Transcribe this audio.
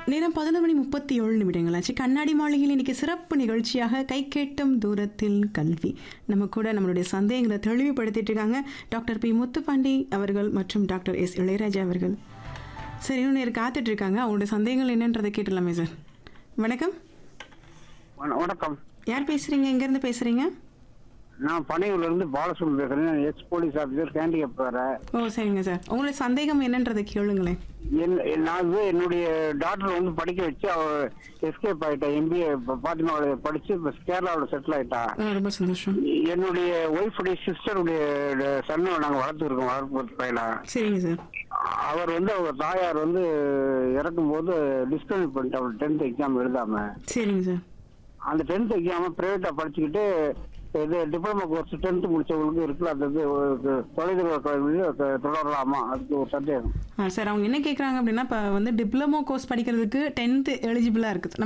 நேரம் பதினொரு மணி முப்பத்தி ஏழு நிமிடங்கள் ஆச்சு கண்ணாடி மாளிகையில் இன்னைக்கு சிறப்பு நிகழ்ச்சியாக கை கேட்டும் தூரத்தில் கல்வி நம்ம கூட நம்மளுடைய சந்தேகங்களை தெளிவுபடுத்திட்டு இருக்காங்க டாக்டர் பி முத்துப்பாண்டி அவர்கள் மற்றும் டாக்டர் எஸ் இளையராஜா அவர்கள் சரி இன்னும் நேரம் காத்துட்டு இருக்காங்க அவங்களுடைய சந்தேகங்கள் என்னன்றதை கேட்டுடலாமே சார் வணக்கம் வண- வணக்கம் யார் பேசுறீங்க எங்கேருந்து பேசுறீங்க நான் பனையூர்ல இருந்து பாலசுப்ரமணியம் பேசுறேன் எக்ஸ் போலீஸ் ஆஃபீஸர் கேண்டிகேப் வேறேன் ஓ சரிங்க சார் உங்களுடைய சந்தேகம் என்னன்றதை கேளுங்களேன் என் நான் வந்து என்னுடைய டாக்டர் வந்து படிக்க வச்சு அவ எஸ்கேப் ஆயிட்டா எம்பிஏ பாத்திமா படிச்சு இப்ப கேரளாவோட செட்டில் ஆயிட்டா ஆ, ரொம்ப சந்தோஷம் என்னுடைய ஒய்ஃபுடைய சிஸ்டருடைய சன்னை நாங்க வளர்த்துருக்கோம் வளர்ப்பு பையனா சரிங்க சார் அவர் வந்து அவங்க தாயார் வந்து இறக்கும் போது டிஸ்கன்யூட் பண்ணிட்டு அவர் டென்த் எக்ஸாம் எழுதாம சரிங்க சார் அந்த டென்த் எக்ஸாம பிரைவேட்டா படிச்சுக்கிட்டு இது டிப்ளமோ கோர்ஸ் டென்த் முடிச்சவங்களுக்கு இருக்குல்ல அந்த இது ஒரு தொலைதூர கல்வியில த- தொடரலாமா அதுக்கு ஒரு சந்தேகம் ஆ சார் அவங்க என்ன கேட்குறாங்க அப்படின்னா இப்போ வந்து டிப்ளமோ கோர்ஸ் படிக்கிறதுக்கு டென்த்து எலிஜிபிளாக இருக்குது